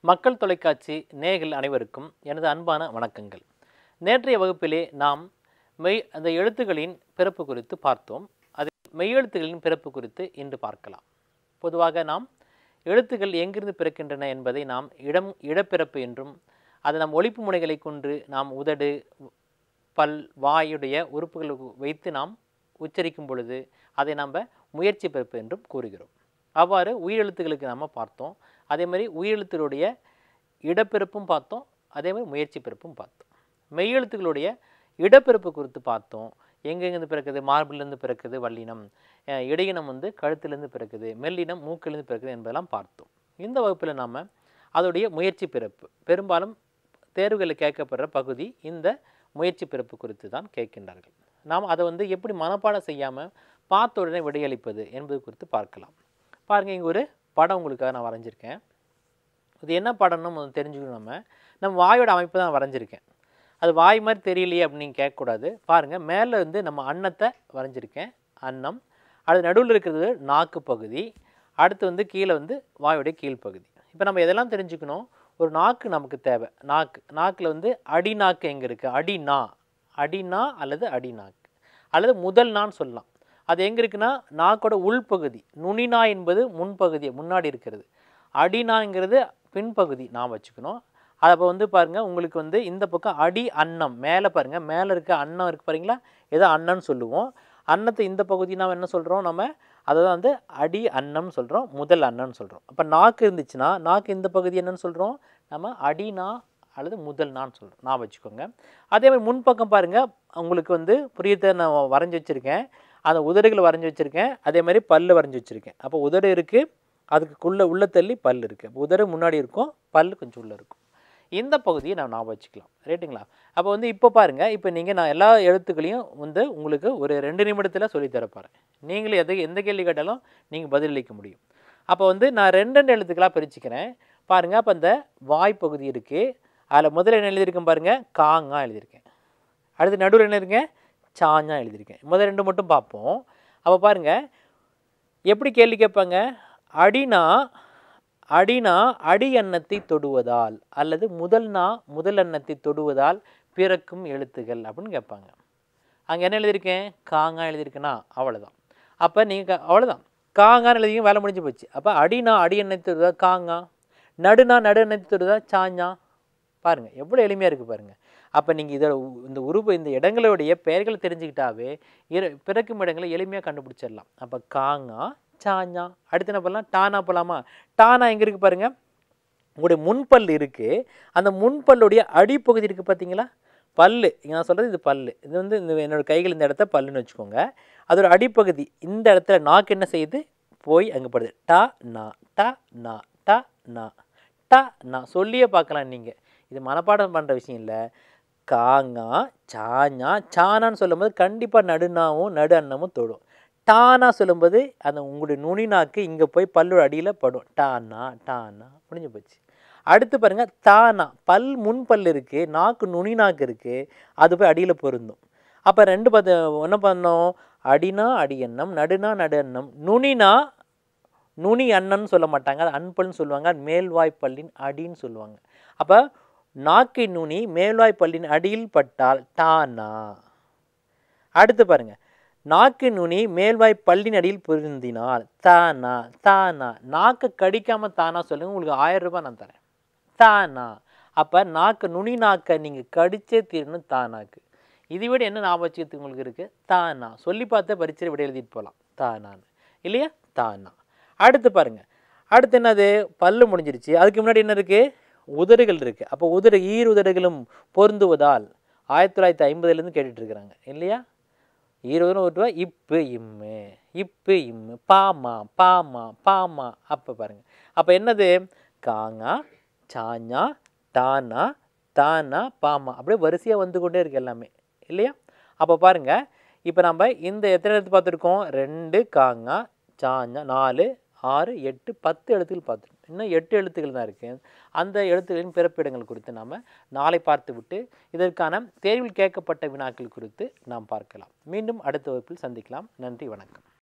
மக்கள் தொலைக்காட்சி நேயர்கள் அனைவருக்கும் எனது அன்பான வணக்கங்கள் நேற்றைய வகுப்பிலே நாம் மெய் அந்த எழுத்துக்களின் பிறப்பு குறித்து பார்த்தோம் அது மெய்யெழுத்துகளின் பிறப்பு குறித்து இன்று பார்க்கலாம் பொதுவாக நாம் எழுத்துக்கள் எங்கிருந்து பிறக்கின்றன என்பதை நாம் இடம் இடப்பிறப்பு என்றும் அதை நாம் ஒலிப்பு முனைகளை கொண்டு நாம் உதடு பல் வாயுடைய உறுப்புகள் வைத்து நாம் உச்சரிக்கும் பொழுது அதை நாம் முயற்சி பிறப்பு என்றும் கூறுகிறோம் அவ்வாறு உயிரெழுத்துக்களுக்கு நாம் பார்த்தோம் அதே மாதிரி உயிரெழுத்துகளுடைய இடப்பிறப்பும் பார்த்தோம் அதே மாதிரி முயற்சி பிறப்பும் பார்த்தோம் மெய்யெழுத்துக்களுடைய இடப்பிறப்பு குறித்து பார்த்தோம் எங்கெங்கேருந்து பிறக்குது மார்பிலிருந்து பிறக்குது வல்லினம் அஹ் இடையினம் வந்து கழுத்திலிருந்து பிறக்குது மெல்லினம் மூக்கிலிருந்து பிறக்குது என்பதெல்லாம் பார்த்தோம் இந்த வகுப்பில் நாம் அதோடைய முயற்சி பிறப்பு பெரும்பாலும் தேர்வுகளில் கேட்கப்படுற பகுதி இந்த முயற்சி பிறப்பு குறித்து தான் கேட்கின்றார்கள் நாம் அதை வந்து எப்படி மனப்பாடம் செய்யாமல் பார்த்த உடனே விடையளிப்பது என்பது குறித்து பார்க்கலாம் பாருங்கள் இங்கே ஒரு படம் உங்களுக்காக நான் வரைஞ்சிருக்கேன் இது என்ன படம்னு முதல்ல தெரிஞ்சுக்கணும் நம்ம நம்ம வாயோட அமைப்பு தான் வரைஞ்சிருக்கேன் அது வாய் மாதிரி தெரியலையே அப்படின்னு நீங்கள் கேட்கக்கூடாது பாருங்கள் மேலே வந்து நம்ம அன்னத்தை வரைஞ்சிருக்கேன் அன்னம் அது நடுவில் இருக்கிறது நாக்கு பகுதி அடுத்து வந்து கீழே வந்து வாயோடைய கீழ்ப்பகுதி இப்போ நம்ம எதெல்லாம் தெரிஞ்சுக்கணும் ஒரு நாக்கு நமக்கு தேவை நாக்கு நாக்கில் வந்து அடிநாக்கு எங்கே இருக்குது அடிநா அடிநா அல்லது அடிநாக்கு அல்லது முதல் நான்னு சொல்லலாம் அது எங்கே இருக்குன்னா நாக்கோட உள்பகுதி நுனிநா என்பது முன்பகுதி முன்னாடி இருக்கிறது அடிநாங்கிறது பின்பகுதி நான் வச்சுக்கணும் அது அப்போ வந்து பாருங்கள் உங்களுக்கு வந்து இந்த பக்கம் அடி அன்னம் மேலே பாருங்கள் மேலே இருக்க அன்னம் இருக்குது பாருங்களா ஏதோ அன்னம்னு சொல்லுவோம் அன்னத்தை இந்த பகுதி நாம் என்ன சொல்கிறோம் நம்ம அதை தான் வந்து அடி அன்னம் சொல்கிறோம் முதல் அன்னம்னு சொல்கிறோம் அப்போ நாக்கு இருந்துச்சுன்னா நாக்கு இந்த பகுதி என்னன்னு சொல்கிறோம் நம்ம அடினா அல்லது முதல் நான் சொல்கிறோம் நான் வச்சுக்கோங்க அதே மாதிரி முன்பக்கம் பாருங்கள் உங்களுக்கு வந்து புரியத்தை நான் வரைஞ்சி வச்சுருக்கேன் அந்த உதடுகளை வரைஞ்சி வச்சுருக்கேன் அதே மாதிரி பல்லு வரைஞ்சி வச்சுருக்கேன் அப்போ உதடு இருக்குது அதுக்குள்ளே உள்ள தள்ளி பல் இருக்குது அப்போ உதடு முன்னாடி இருக்கும் பல் கொஞ்சம் உள்ளே இருக்கும் இந்த பகுதியை நான் ஞாபகம் வச்சுக்கலாம் ரைட்டுங்களா அப்போ வந்து இப்போ பாருங்கள் இப்போ நீங்கள் நான் எல்லா எழுத்துக்களையும் வந்து உங்களுக்கு ஒரு ரெண்டு நிமிடத்தில் சொல்லித் தரப்போகிறேன் நீங்களும் எது எந்த கேள்வி கேட்டாலும் நீங்கள் பதிலளிக்க முடியும் அப்போ வந்து நான் ரெண்டு ரெண்டு எழுத்துக்களாக பிரிச்சுக்கிறேன் பாருங்கள் அப்போ அந்த வாய் பகுதி இருக்குது அதில் முதல்ல என்ன எழுதியிருக்கேன் பாருங்கள் காங்கா எழுதியிருக்கேன் அடுத்து நடுவில் என்ன இருக்கேன் சாஞ்சா எழுதியிருக்கேன் முதல் ரெண்டு மட்டும் பார்ப்போம் அப்போ பாருங்கள் எப்படி கேள்வி கேட்பாங்க அடினா அடினா அடி எண்ணத்தை தொடுவதால் அல்லது முதல் நா முதல் எண்ணத்தை தொடுவதால் பிறக்கும் எழுத்துகள் அப்படின்னு கேட்பாங்க அங்கே என்ன எழுதியிருக்கேன் காங்கா எழுதியிருக்கேனா அவ்வளோதான் அப்போ நீங்கள் அவ்வளோதான் காங்கான்னு எழுதிங்க வேலை முடிஞ்சு போச்சு அப்போ அடினா அடி எண்ணத்தை தொடுதா காங்கா நடுனா நடு எண்ணத்தை தொடுதா சாஞ்சா பாருங்கள் எவ்வளோ எளிமையாக இருக்குது பாருங்கள் அப்போ நீங்கள் இதோட உ- இந்த உருவ இந்த இடங்களுடைய பெயர்களை தெரிஞ்சுக்கிட்டாவே இரு பிறக்கும் இடங்களை எளிமையாக கண்டுபிடிச்சிடலாம் அப்போ காங்கா சாஞ்சா அடுத்து என்ன பண்ணலாம் டானா போகலாமா டானா எங்கே இருக்குது பாருங்கள் உங்களுடைய முன்பல் இருக்குது அந்த முன்பல்லுடைய அடிப்பகுதி இருக்குது பார்த்தீங்களா பல்லு இங்க நான் சொல்கிறது இது பல்லு இது வந்து இந்த என்னோட கைகள் இந்த இடத்த பல்லுன்னு வச்சுக்கோங்க அதோட அடிப்பகுதி இந்த இடத்துல நாக்கு என்ன செய்யுது போய் அங்கே படுது டா நா டா நா டா நா டா நா சொல்லியே பார்க்கலாம் நீங்கள் இது மனப்பாடம் பண்ணுற விஷயம் இல்லை காங்கா சாஞா சானான்னு சொல்லும்போது கண்டிப்பாக நடுநாவும் நடு அன்னமும் தொடும் டானா சொல்லும்போது அந்த உங்களுடைய நுனி நாக்கு இங்கே போய் பல்லு அடியில் படும் டானா டானா முடிஞ்சு போச்சு அடுத்து பாருங்க தானா பல் முன் பல் இருக்குது நாக்கு நுனி நாக்கு இருக்குது அது போய் அடியில் பொருந்தும் அப்போ ரெண்டு பத என்ன பண்ணோம் அடினா அடி எண்ணம் நடுனா நடு எண்ணம் நுனினா நுனி அண்ணன்னு சொல்ல மாட்டாங்க அது அன்பல்னு சொல்லுவாங்க அது மேல்வாய் பல்லின் அடின்னு சொல்லுவாங்க அப்போ நாக்கின் நுனி மேல்வாய் பல்லின் அடியில் பட்டால் டானா அடுத்து பாருங்க நாக்கு நுனி மேல்வாய் பல்லின் அடியில் பொருந்தினால் தானா தானா நாக்கை கடிக்காம தானா சொல்லுங்க உங்களுக்கு ஆயிரம் ரூபாய் நான் தரேன் தானா அப்போ நாக்கு நுனி நாக்கை நீங்கள் கடிச்சே தீரணும் தானாக்கு இதை விட என்ன ஞாபகம் வச்சுக்கிறதுக்கு உங்களுக்கு இருக்குது தானா சொல்லி பார்த்து பரீட்சை விட எழுதிட்டு போகலாம் தானான்னு இல்லையா தானா அடுத்து பாருங்க அடுத்து என்னது பல்லு முடிஞ்சிருச்சு அதுக்கு முன்னாடி என்ன இருக்குது உதடுகள் இருக்குது அப்போ உதடு ஈர் உதடுகளும் பொருந்துவதால் ஆயிரத்தி தொள்ளாயிரத்தி ஐம்பதுலேருந்து கேட்டுட்டு இருக்கிறாங்க இல்லையா ஈரோதுன்னு ஓட்டுவா இப்பு இம்மு இப்பு இம்மு பாமா பாமா பாமா அப்போ பாருங்க அப்போ என்னது காங்கா சாஞ்சா டானா தானா பாமா அப்படியே வரிசையாக வந்து கொண்டே இருக்கு எல்லாமே இல்லையா அப்போ பாருங்க இப்போ நம்ம இந்த எத்தனை எழுத்து பார்த்துருக்கோம் ரெண்டு காங்கா சாஞ்சா நாலு ஆறு எட்டு பத்து எழுத்துக்கள் பார்த்துருக்கோம் இன்னும் எட்டு எழுத்துக்கள் தான் இருக்குது அந்த எழுத்துக்களின் பிறப்பிடங்கள் குறித்து நாம் நாளை பார்த்துவிட்டு இதற்கான தேர்வில் கேட்கப்பட்ட வினாக்கள் குறித்து நாம் பார்க்கலாம் மீண்டும் அடுத்த வகுப்பில் சந்திக்கலாம் நன்றி வணக்கம்